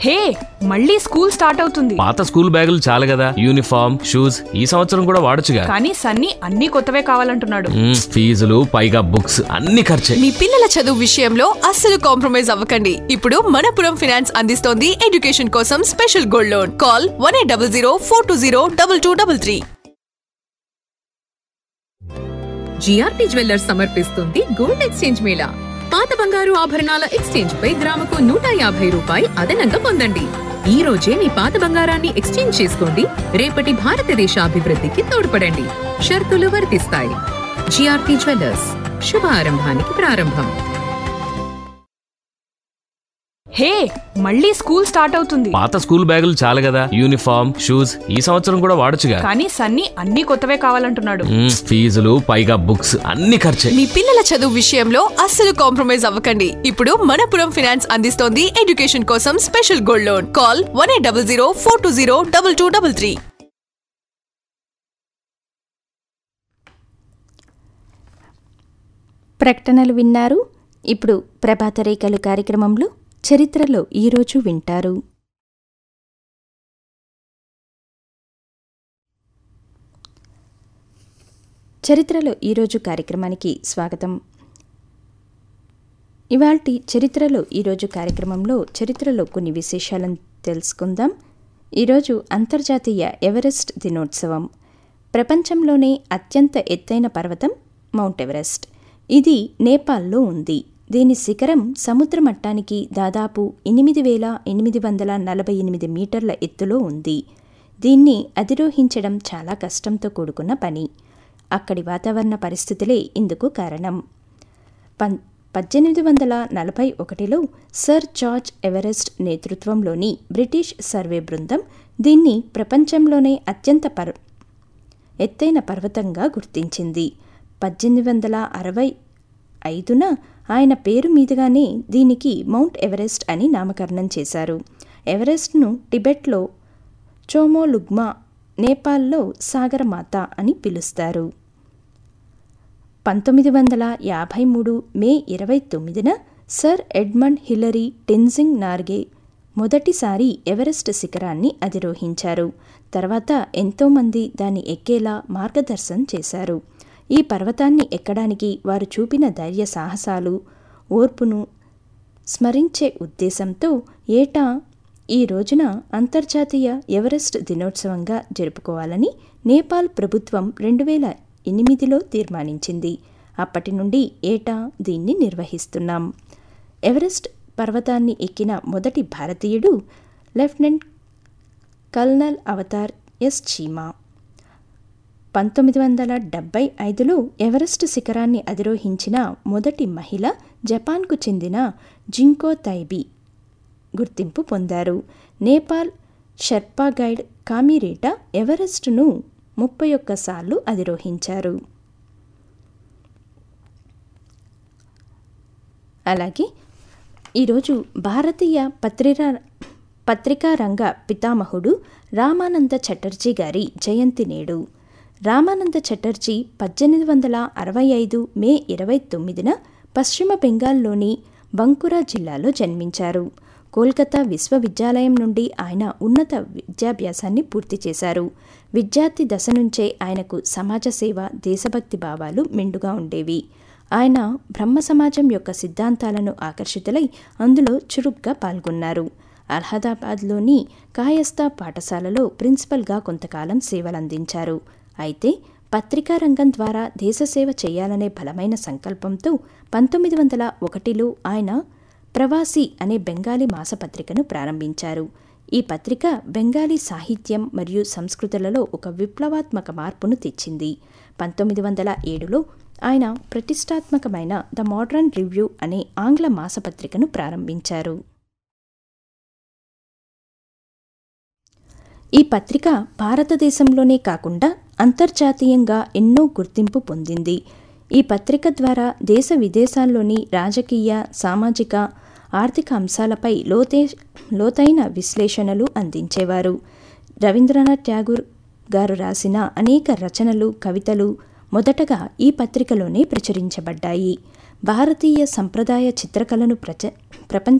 హే మళ్ళీ school start అవుతుంది పాత స్కూల్ బ్యాగులు చాలు కదా యూనిఫామ్ షూస్ ఈ సంవత్సరం కూడా వాడొచ్చుగా కానీ సన్నీ అన్ని కొత్తవే కావాలంటున్నాడు మ్మ్, ఫీజులు పైగా బుక్స్ అన్ని ఖర్చే మీ పిల్లల చదువు విషయంలో అస్సలు కాంప్రమైజ్ అవ్వకండి ఇప్పుడు మనపురం ఫైనాన్స్ అందిస్తోంది ఎడ్యుకేషన్ కోసం special gold loan call one eight double zero four two zero double two double three GRP jewellers సమర్పిస్తుంది గోల్డ్ ఎక్స్చేంజ్ మేళా పాత బంగారు ఆభరణాల ఎక్స్చేంజ్ పై గ్రాముకు నూట యాభై రూపాయి అదనంగా పొందండి ఈ రోజే మీ పాత బంగారాన్ని ఎక్స్చేంజ్ చేసుకోండి రేపటి భారతదేశ అభివృద్ధికి తోడ్పడండి షరతులు వర్తిస్తాయి జిఆర్పి జ్యువెల్లర్స్ శుభ ఆరంభానికి ప్రారంభం హే మళ్ళీ స్కూల్ స్టార్ట్ అవుతుంది పాత స్కూల్ బ్యాగులు చాలు కదా యూనిఫామ్ షూస్ ఈ సంవత్సరం కూడా వాడొచ్చుగా కానీ సన్నీ అన్ని కొత్తవే కావాలంటున్నాడు మ్మ్, ఫీజులు పైగా బుక్స్ అన్ని ఖర్చే మీ పిల్లల చదువు విషయంలో అస్సలు కాంప్రమైజ్ అవ్వకండి ఇప్పుడు మనపురం ఫైనాన్స్ అందిస్తోంది ఎడ్యుకేషన్ కోసం special gold loan call one eight double zero four two zero double two double three ప్రకటనలు విన్నారు ఇప్పుడు ప్రభాత రేఖలు కార్యక్రమంలో చరిత్రలో ఈరోజు వింటారు చరిత్రలో ఈరోజు కార్యక్రమానికి స్వాగతం ఇవాల్టి చరిత్రలో ఈరోజు కార్యక్రమంలో చరిత్రలో కొన్ని విశేషాలను తెలుసుకుందాం ఈరోజు అంతర్జాతీయ ఎవరెస్ట్ దినోత్సవం ప్రపంచంలోనే అత్యంత ఎత్తైన పర్వతం మౌంట్ ఎవరెస్ట్ ఇది నేపాల్లో ఉంది దీని శిఖరం సముద్ర మట్టానికి దాదాపు ఎనిమిది వేల ఎనిమిది వందల నలభై ఎనిమిది మీటర్ల ఎత్తులో ఉంది దీన్ని అధిరోహించడం చాలా కష్టంతో కూడుకున్న పని అక్కడి వాతావరణ పరిస్థితులే ఇందుకు కారణం పం పద్దెనిమిది వందల నలభై ఒకటిలో సర్ జార్జ్ ఎవరెస్ట్ నేతృత్వంలోని బ్రిటిష్ సర్వే బృందం దీన్ని ప్రపంచంలోనే అత్యంత పర్ ఎత్తైన పర్వతంగా గుర్తించింది పద్దెనిమిది వందల అరవై ఐదున ఆయన పేరు మీదుగానే దీనికి మౌంట్ ఎవరెస్ట్ అని నామకరణం చేశారు ఎవరెస్ట్ను టిబెట్లో చోమోలుగ్మా నేపాల్లో సాగరమాత అని పిలుస్తారు పంతొమ్మిది వందల యాభై మూడు మే ఇరవై తొమ్మిదిన sir Edmund Hillary Tenzing Norgay మొదటిసారి ఎవరెస్ట్ శిఖరాన్ని అధిరోహించారు తర్వాత ఎంతోమంది దాన్ని ఎక్కేలా మార్గదర్శనం చేశారు ఈ పర్వతాన్ని ఎక్కడానికి వారు చూపిన ధైర్య సాహసాలు ఓర్పును స్మరించే ఉద్దేశంతో ఏటా ఈ రోజున అంతర్జాతీయ ఎవరెస్ట్ దినోత్సవంగా జరుపుకోవాలని నేపాల్ ప్రభుత్వం రెండు వేల ఎనిమిదిలో తీర్మానించింది అప్పటి నుండి ఏటా దీన్ని నిర్వహిస్తున్నాం ఎవరెస్ట్ పర్వతాన్ని ఎక్కిన మొదటి భారతీయుడు lieutenant colonel Avtar S Cheema పంతొమ్మిది వందల డెబ్బై ఐదులో ఎవరెస్ట్ శిఖరాన్ని అధిరోహించిన మొదటి మహిళ జపాన్కు చెందిన జింకో తైబీ గుర్తింపు పొందారు నేపాల్ షెర్పా గైడ్ కామిరేటా ఎవరెస్ట్ను ముప్పై ఒక్కసార్లు అధిరోహించారు అలాగే ఈరోజు భారతీయ పత్రికా పత్రికా రంగ పితామహుడు రామానంద చటర్జీ గారి జయంతి నేడు రామానంద చటర్జీ పద్దెనిమిది వందల అరవై ఐదు మే ఇరవై తొమ్మిదిన పశ్చిమ బెంగాల్లోని బంకురా జిల్లాలో జన్మించారు కోల్కతా విశ్వవిద్యాలయం నుండి ఆయన ఉన్నత విద్యాభ్యాసాన్ని పూర్తి చేశారు విద్యార్థి దశ నుంచే ఆయనకు సమాజ సేవ దేశభక్తి భావాలు మెండుగా ఉండేవి ఆయన బ్రహ్మ సమాజం యొక్క సిద్ధాంతాలను ఆకర్షితులై అందులో చురుగ్గా పాల్గొన్నారు అలహాబాద్లోని కాయస్థా పాఠశాలలో ప్రిన్సిపల్గా కొంతకాలం సేవలందించారు అయితే పత్రికా రంగం ద్వారా దేశసేవ చేయాలనే బలమైన సంకల్పంతో పంతొమ్మిది వందల ఒకటిలో ఆయన ప్రవాసి అనే బెంగాలీ మాసపత్రికను ప్రారంభించారు ఈ పత్రిక బెంగాలీ సాహిత్యం మరియు సంస్కృతులలో ఒక విప్లవాత్మక మార్పును తెచ్చింది పంతొమ్మిది వందల ఏడులో ఆయన ప్రతిష్టాత్మకమైన ద మోడర్న్ రివ్యూ అనే ఆంగ్ల మాసపత్రికను ప్రారంభించారు ఈ పత్రిక భారతదేశంలోనే కాకుండా అంతర్జాతీయంగా ఎన్నో గుర్తింపు పొందింది ఈ పత్రిక ద్వారా దేశ విదేశాల్లోని రాజకీయ సామాజిక ఆర్థిక అంశాలపై లోతే లోతైన విశ్లేషణలు అందించేవారు రవీంద్రనాథ్ ట్యాగూర్ గారు రాసిన అనేక రచనలు కవితలు మొదటగా ఈ పత్రికలోనే ప్రచురించబడ్డాయి భారతీయ సంప్రదాయ చిత్రకళను ప్రచ ప్రపంచ